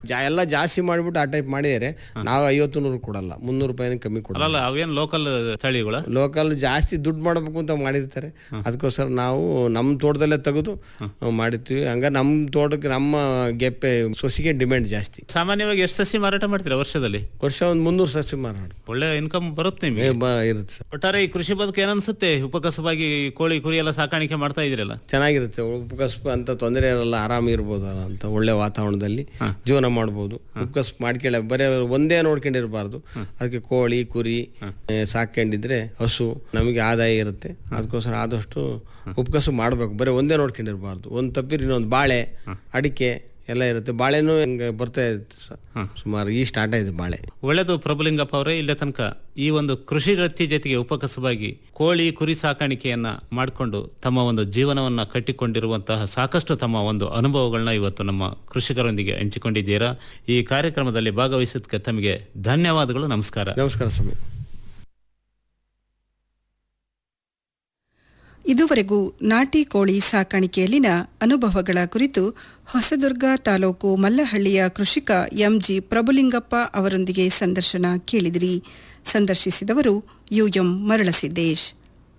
ಜಾ ಎಲ್ಲ ಜಾಸ್ತಿ ಮಾಡಿಬಿಟ್ಟು ಆ ಟೈಪ್ ಮಾಡಿದರೆ ನಾವು ಐವತ್ತು ನೂರು ಕೊಡಲ್ಲ ಮುನ್ನೂರು ರೂಪಾಯಿನ ಕಮ್ಮಿ ಕೊಡಲ್ಲ ಅಲ್ಲಲ್ಲ ಅವೇನ್ ಲೋಕಲ್ ತಳಿಗಳ ಲೋಕಲ್ ಜಾಸ್ತಿ ದುಡ್ಡು ಮಾಡಬೇಕು ಅಂತ ಮಾಡಿರ್ತಾರೆ ಅದಕ್ಕೋಸ್ಕರ ನಾವು ನಮ್ಮ ತೋಟದಲ್ಲೇ ತೆಗೆದು ಮಾಡಿರ್ತೀವಿ ಹಂಗ ನಮ್ಮ ತೋಟಕ್ಕೆ ನಮ್ಮ ಗೆಪ್ಪೆ ಸೊಸಿಗೆ ಡಿಮ್ಯಾಂಡ್ ಜಾಸ್ತಿ ಸಾಮಾನ್ಯವಾಗಿ ಎಷ್ಟು ಸಸಿ ಮಾರಾಟ ಮಾಡ್ತೀರಾ ವರ್ಷದಲ್ಲಿ ವರ್ಷ ಒಂದು ಮುನ್ನೂರು ಸಸಿ ಮಾರಾಟ ಒಳ್ಳೆ ಇನ್ಕಮ್ ಬರುತ್ತೆ ನಿಮಗೆ ಏ, ಬ- ಇರುತ್ತೆ ಸರ್ ಒಟ್ಟಾರೆ ಈ ಕೃಷಿ ಬದುಕು ಏನನ್ಸುತ್ತೆ ಉಪಕಸವಾಗಿ ಕೋಳಿ ಕುರಿ ಎಲ್ಲ ಸಾಕಾಣಿಕೆ ಮಾಡ್ತಾ ಇದ್ರಲ್ಲ ಚೆನ್ನಾಗಿರುತ್ತೆ ಉಪಕಸ್ಪ ಅಂತ ತೊಂದರೆ ಇರಲ್ಲ ಆರಾಮಿರ್ಬೋದಲ್ಲ ಅಂತ ಒಳ್ಳೆ ವಾತಾವರಣದಲ್ಲಿ ಜೀವನ ಮಾಡ್ಬೋದು ಉಪಕಸ್ಪ ಮಾಡ್ಕೊಳ್ಳ ಬರೀ ಒಂದೇ ನೋಡ್ಕೊಂಡಿರ್ಬಾರ್ದು ಅದಕ್ಕೆ ಕೋಳಿ ಕುರಿ ಏ, ಸಾಕೊಂಡಿದ್ರೆ ಹಸು ನಮಗೆ ಆದಾಯ ಇರುತ್ತೆ ಅದಕ್ಕೋಸ್ಕರ ಆದಷ್ಟು ಉಪಕಸು ಮಾಡಬೇಕು ಬರೀ ಒಂದೇ ನೋಡ್ಕೊಂಡಿರ್ಬಾರ್ದು ಒಂದು ತಪ್ಪಿರಿ ಇನ್ನೊಂದು ಬಾಳೆ ಅಡಿಕೆ ಎಲ್ಲ ಇರುತ್ತೆ ಬಾಳೆನೂ ಹಿಂಗೆ ಬರ್ತಾ ಇರುತ್ತೆ ಸರ್ ಸುಮಾರು ಈ ಸ್ಟಾರ್ಟ್ ಆಯ್ತು ಬಾಳೆ ಒಳ್ಳೆದು ಪ್ರಭುಲಿಂಗಪ್ಪ ಅವರೇ ಇಲ್ಲೇ ತನಕ ಈ ಒಂದು ಕೃಷಿ ವೃತ್ತಿ ಜೊತೆಗೆ ಉಪಕಸವಾಗಿ ಕೋಳಿ ಕುರಿ ಸಾಕಾಣಿಕೆಯನ್ನ ಮಾಡಿಕೊಂಡು ತಮ್ಮ ಒಂದು ಜೀವನವನ್ನ ಕಟ್ಟಿಕೊಂಡಿರುವಂತಹ ಸಾಕಷ್ಟು ತಮ್ಮ ಒಂದು ಅನುಭವಗಳನ್ನ ಇವತ್ತು ನಮ್ಮ ಕೃಷಿಕರೊಂದಿಗೆ ಹಂಚಿಕೊಂಡಿದ್ದೀರಾ ಈ ಕಾರ್ಯಕ್ರಮದಲ್ಲಿ ಭಾಗವಹಿಸಿದ್ದಕ್ಕೆ ತಮಗೆ ಧನ್ಯವಾದಗಳು ನಮಸ್ಕಾರ ನಮಸ್ಕಾರ ಸ್ವಾಮಿ ಇದುವರೆಗೂ ನಾಟಿ ಕೋಳಿ ಸಾಕಾಣಿಕೆಯಲ್ಲಿನ ಅನುಭವಗಳ ಕುರಿತು ಹೊಸದುರ್ಗ ತಾಲೂಕು ಮಲ್ಲಹಳ್ಳಿಯ ಕೃಷಿಕ ಎಂಜಿ ಪ್ರಭುಲಿಂಗಪ್ಪ ಅವರೊಂದಿಗೆ ಸಂದರ್ಶನ ಕೇಳಿದಿರಿ ಸಂದರ್ಶಿಸಿದವರು ಯುಎಂ ಮರಳಸಿದ್ದೇಶ್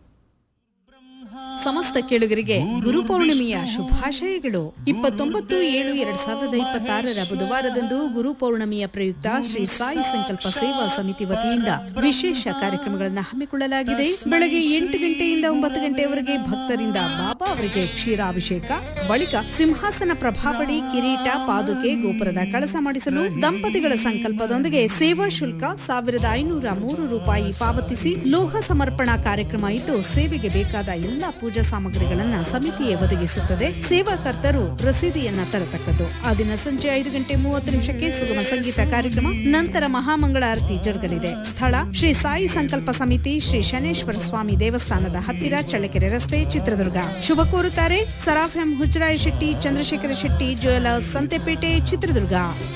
ಸಮಸ್ತ ಕೇಳುಗರಿಗೆ ಗುರುಪೌರ್ಣಿಮೆಯ ಶುಭಾಶಯಗಳು ಇಪ್ಪತ್ತೊಂಬತ್ತು ಏಳು ಎರಡ್ ಸಾವಿರದ ಇಪ್ಪತ್ತಾರರ ಬುಧವಾರದಂದು ಗುರುಪೌರ್ಣಿಮೆಯ ಪ್ರಯುಕ್ತ ಶ್ರೀ ಸಾಯಿ ಸಂಕಲ್ಪ ಸೇವಾ ಸಮಿತಿ ವತಿಯಿಂದ ವಿಶೇಷ ಕಾರ್ಯಕ್ರಮಗಳನ್ನು ಹಮ್ಮಿಕೊಳ್ಳಲಾಗಿದೆ ಬೆಳಗ್ಗೆ ಎಂಟು ಗಂಟೆಯಿಂದ ಒಂಬತ್ತು ಗಂಟೆಯವರೆಗೆ ಭಕ್ತರಿಂದ ಬಾಬಾ ಅವರಿಗೆ ಕ್ಷೀರಾಭಿಷೇಕ ಬಳಿಕ ಸಿಂಹಾಸನ ಪ್ರಭಾವಳಿ ಕಿರೀಟ ಪಾದುಕೆ ಗೋಪುರದ ಕಳಸ ಮಾಡಿಸಲು ದಂಪತಿಗಳ ಸಂಕಲ್ಪದೊಂದಿಗೆ ಸೇವಾ ಶುಲ್ಕ ಸಾವಿರದ ಐನೂರ ಮೂರು ರೂಪಾಯಿ ಪಾವತಿಸಿ ಲೋಹ ಸಮರ್ಪಣಾ ಕಾರ್ಯಕ್ರಮ ಇದ್ದು ಸೇವೆಗೆ ಬೇಕಾದ ಎಲ್ಲಾ ಪೂಜಾ ಸಾಮಗ್ರಿಗಳನ್ನ ಸಮಿತಿಯೇ ಒದಗಿಸುತ್ತದೆ ಸೇವಾಕರ್ತರು ರಸೀದಿಯನ್ನ ತರತಕ್ಕದ್ದು ಆ ದಿನ ಸಂಜೆ ಐದು ಗಂಟೆ ಮೂವತ್ತು ನಿಮಿಷಕ್ಕೆ ಸುಗಮ ಸಂಗೀತ ಕಾರ್ಯಕ್ರಮ ನಂತರ ಮಹಾಮಂಗಳಾರತಿ ಜರುಗಲಿದೆ ಸ್ಥಳ ಶ್ರೀ ಸಾಯಿ ಸಂಕಲ್ಪ ಸಮಿತಿ ಶ್ರೀ ಶನೇಶ್ವರ ಸ್ವಾಮಿ ದೇವಸ್ಥಾನದ ಹತ್ತಿರ ಚಳ್ಳಕೆರೆ ರಸ್ತೆ ಚಿತ್ರದುರ್ಗ ಶುಭ ಕೋರುತ್ತಾರೆ ಸರಾಫ್ ಎಂ ಹುಜರಾಯ ಶೆಟ್ಟಿ ಚಂದ್ರಶೇಖರ ಶೆಟ್ಟಿ ಜ್ಯುವೆಲರ್ಸ್ ಸಂತೆಪೇಟೆ ಚಿತ್ರದುರ್ಗ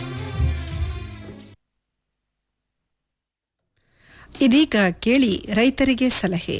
ಇದೀಗ ಕೇಳಿ ರೈತರಿಗೆ ಸಲಹೆ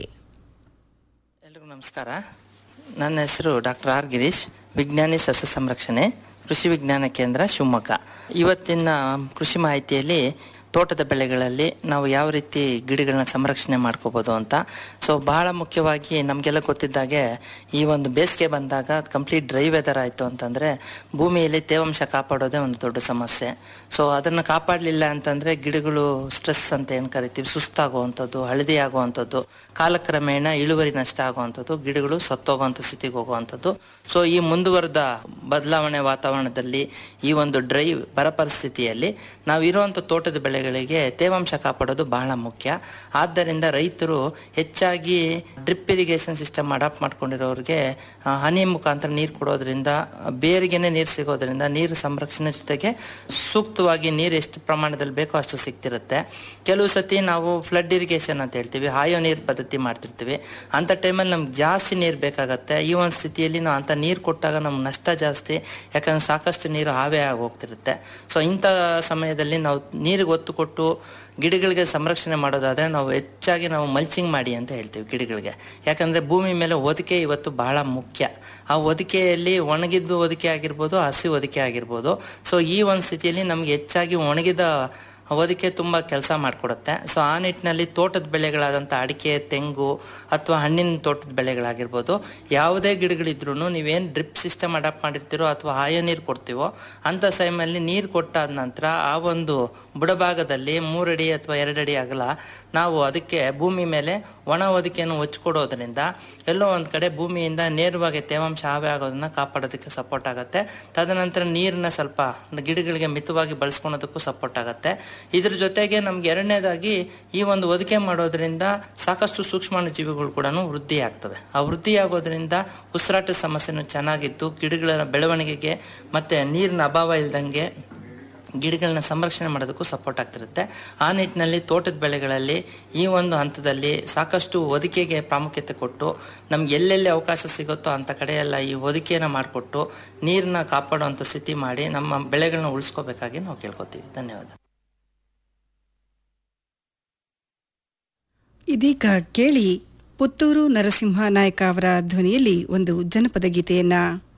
ಎಲ್ರಿಗೂ ನಮಸ್ಕಾರ ನನ್ನ ಹೆಸರು ಡಾಕ್ಟರ್ ಆರ್ ಗಿರೀಶ್ ವಿಜ್ಞಾನಿ ಸಸ್ಯ ಸಂರಕ್ಷಣೆ ಕೃಷಿ ವಿಜ್ಞಾನ ಕೇಂದ್ರ ಶಿವಮೊಗ್ಗ ಇವತ್ತಿನ ಕೃಷಿ ಮಾಹಿತಿಯಲ್ಲಿ ತೋಟದ ಬೆಳೆಗಳಲ್ಲಿ ನಾವು ಯಾವ ರೀತಿ ಗಿಡಗಳನ್ನ ಸಂರಕ್ಷಣೆ ಮಾಡ್ಕೋಬೋದು ಅಂತ ಸೊ ಬಹಳ ಮುಖ್ಯವಾಗಿ ನಮಗೆಲ್ಲ ಗೊತ್ತಿದ್ದಾಗೆ ಈ ಒಂದು ಬೇಸಿಗೆ ಬಂದಾಗ ಕಂಪ್ಲೀಟ್ ಡ್ರೈ ವೆದರ್ ಆಯಿತು ಅಂತಂದರೆ ಭೂಮಿಯಲ್ಲಿ ತೇವಾಂಶ ಕಾಪಾಡೋದೇ ಒಂದು ದೊಡ್ಡ ಸಮಸ್ಯೆ ಸೊ ಅದನ್ನು ಕಾಪಾಡಲಿಲ್ಲ ಅಂತಂದರೆ ಗಿಡಗಳು ಸ್ಟ್ರೆಸ್ ಅಂತ ಏನು ಕರಿತೀವಿ ಸುಸ್ತಾಗುವಂಥದ್ದು ಹಳದಿ ಆಗುವಂಥದ್ದು ಕಾಲಕ್ರಮೇಣ ಇಳುವರಿ ನಷ್ಟ ಆಗುವಂಥದ್ದು ಗಿಡಗಳು ಸತ್ತೋಗುವಂಥ ಸ್ಥಿತಿಗೆ ಹೋಗುವಂಥದ್ದು ಸೊ ಈ ಮುಂದುವರೆದ ಬದಲಾವಣೆ ವಾತಾವರಣದಲ್ಲಿ ಈ ಒಂದು ಡ್ರೈ ಬರ ಪರಿಸ್ಥಿತಿಯಲ್ಲಿ ನಾವು ಇರುವಂಥ ತೋಟದ ಬೆಳೆಗಳಿಗೆ ತೇವಾಂಶ ಕಾಪಾಡೋದು ಬಹಳ ಮುಖ್ಯ ಆದ್ದರಿಂದ ರೈತರು ಹೆಚ್ಚಾಗಿ ಡ್ರಿಪ್ ಇರಿಗೇಷನ್ ಸಿಸ್ಟಮ್ ಅಡಾಪ್ಟ್ ಮಾಡ್ಕೊಂಡಿರೋರಿಗೆ ಆ, ಹನಿ ಮುಖಾಂತರ ನೀರು ಕೊಡೋದ್ರಿಂದ ಬೇರಿಗೆನೆ ನೀರು ಸಿಗೋದ್ರಿಂದ ನೀರು ಸಂರಕ್ಷಣೆ ಜೊತೆಗೆ ಸೂಕ್ತವಾಗಿ ನೀರು ಎಷ್ಟು ಪ್ರಮಾಣದಲ್ಲಿ ಬೇಕೋ ಅಷ್ಟು ಸಿಗ್ತಿರುತ್ತೆ ಕೆಲವು ಸತಿ ನಾವು ಫ್ಲಡ್ ಇರಿಗೇಷನ್ ಅಂತ ಹೇಳ್ತೀವಿ ಹಾಯೋ ನೀರು ಪದ್ಧತಿ ಮಾಡ್ತಿರ್ತೀವಿ ಅಂಥ ಟೈಮಲ್ಲಿ ನಮ್ಗೆ ಜಾಸ್ತಿ ನೀರು ಬೇಕಾಗತ್ತೆ ಈ ಒಂದು ಸ್ಥಿತಿಯಲ್ಲಿ ನಾವು ಅಂಥ ನೀರು ಕೊಟ್ಟಾಗ ನಮ್ಗೆ ನಷ್ಟ ಜಾಸ್ತಿ ಯಾಕಂದ್ರೆ ಸಾಕಷ್ಟು ನೀರು ಹಾವೇ ಆಗಿ ಹೋಗ್ತಿರುತ್ತೆ ಸೊ ಇಂಥ ಸಮಯದಲ್ಲಿ ನಾವು ನೀರಿಗೆ ಒತ್ತು ಕೊಟ್ಟು ಗಿಡಗಳಿಗೆ ಸಂರಕ್ಷಣೆ ಮಾಡೋದಾದ್ರೆ ನಾವು ಹೆಚ್ಚಾಗಿ ನಾವು ಮಲ್ಚಿಂಗ್ ಮಾಡಿ ಅಂತ ಹೇಳ್ತೀವಿ ಗಿಡಗಳಿಗೆ ಯಾಕಂದ್ರೆ ಭೂಮಿ ಮೇಲೆ ಹೊದಿಕೆ ಇವತ್ತು ಬಹಳ ಮುಖ್ಯ ಆ ಹೊದಿಕೆಯಲ್ಲಿ ಒಣಗಿದ್ದು ಹೊದಿಕೆ ಆಗಿರ್ಬೋದು ಹಸಿ ಹೊದಿಕೆ ಆಗಿರ್ಬೋದು ಸೊ ಈ ಒಂದು ಸ್ಥಿತಿಯಲ್ಲಿ ನಮ್ಗೆ ಹೆಚ್ಚಾಗಿ ಒಣಗಿದ ಹೊದಿಕೆ ತುಂಬ ಕೆಲಸ ಮಾಡಿಕೊಡುತ್ತೆ ಸೊ ಆ ನಿಟ್ಟಿನಲ್ಲಿ ತೋಟದ ಬೆಳೆಗಳಾದಂಥ ಅಡಿಕೆ ತೆಂಗು ಅಥವಾ ಹಣ್ಣಿನ ತೋಟದ ಬೆಳೆಗಳಾಗಿರ್ಬೋದು ಯಾವುದೇ ಗಿಡಗಳಿದ್ರೂ ನೀವೇನು ಡ್ರಿಪ್ ಸಿಸ್ಟಮ್ ಅಡಾಪ್ಟ್ ಮಾಡಿರ್ತೀರೋ ಅಥವಾ ಹಾಯ ನೀರು ಕೊಡ್ತೀವೋ ಅಂಥ ಸಮಯದಲ್ಲಿ ನೀರು ಕೊಟ್ಟಾದ ನಂತರ ಆ ಒಂದು ಬುಡಭಾಗದಲ್ಲಿ ಮೂರಡಿ ಅಥವಾ ಎರಡಡಿ ಅಗಲ ನಾವು ಅದಕ್ಕೆ ಭೂಮಿ ಮೇಲೆ ಒಣ ಹೊದಿಕೆಯನ್ನು ಹೊಚ್ಕೊಡೋದ್ರಿಂದ ಎಲ್ಲೋ ಒಂದು ಕಡೆ ಭೂಮಿಯಿಂದ ನೇರವಾಗಿ ತೇವಾಂಶ ಆವೆ ಆಗೋದನ್ನ ಕಾಪಾಡೋದಕ್ಕೆ ಸಪೋರ್ಟ್ ಆಗುತ್ತೆ ತದನಂತರ ನೀರನ್ನ ಸ್ವಲ್ಪ ಗಿಡಗಳಿಗೆ ಮಿತವಾಗಿ ಬಳಸ್ಕೊಳೋದಕ್ಕೂ ಸಪೋರ್ಟ್ ಆಗುತ್ತೆ ಇದ್ರ ಜೊತೆಗೆ ನಮ್ಗೆ ಎರಡನೇದಾಗಿ ಈ ಒಂದು ಹೊದಿಕೆ ಮಾಡೋದ್ರಿಂದ ಸಾಕಷ್ಟು ಸೂಕ್ಷ್ಮಾಣು ಜೀವಿಗಳು ಕೂಡ ವೃದ್ಧಿ ಆಗ್ತವೆ ಆ ವೃದ್ಧಿ ಆಗೋದ್ರಿಂದ ಉಸಿರಾಟದ ಸಮಸ್ಯೆನೂ ಚೆನ್ನಾಗಿದ್ದು ಗಿಡಗಳ ಬೆಳವಣಿಗೆಗೆ ಮತ್ತೆ ನೀರಿನ ಅಭಾವ ಇಲ್ದಂಗೆ ಗಿಡಗಳನ್ನ ಸಂರಕ್ಷಣೆ ಮಾಡೋದಕ್ಕೂ ಸಪೋರ್ಟ್ ಆಗ್ತಿರುತ್ತೆ ಆ ನಿಟ್ಟಿನಲ್ಲಿ ತೋಟದ ಬೆಳೆಗಳಲ್ಲಿ ಈ ಒಂದು ಹಂತದಲ್ಲಿ ಸಾಕಷ್ಟು ಹೊದಿಕೆಗೆ ಪ್ರಾಮುಖ್ಯತೆ ಕೊಟ್ಟು ನಮ್ಗೆ ಎಲ್ಲೆಲ್ಲಿ ಅವಕಾಶ ಸಿಗುತ್ತೋ ಅಂಥ ಕಡೆ ಎಲ್ಲ ಈ ಹೊದಿಕೆಯನ್ನು ಮಾಡಿಕೊಟ್ಟು ನೀರನ್ನ ಕಾಪಾಡುವಂಥ ಸ್ಥಿತಿ ಮಾಡಿ ನಮ್ಮ ಬೆಳೆಗಳನ್ನ ಉಳಿಸ್ಕೋಬೇಕಾಗಿ ನಾವು ಕೇಳ್ಕೊತೀವಿ ಧನ್ಯವಾದ ಇದೀಗ ಕೇಳಿ ಪುತ್ತೂರು ನರಸಿಂಹ ನಾಯಕ ಅವರ ಧ್ವನಿಯಲ್ಲಿ ಒಂದು ಜನಪದ ಗೀತೆಯನ್ನ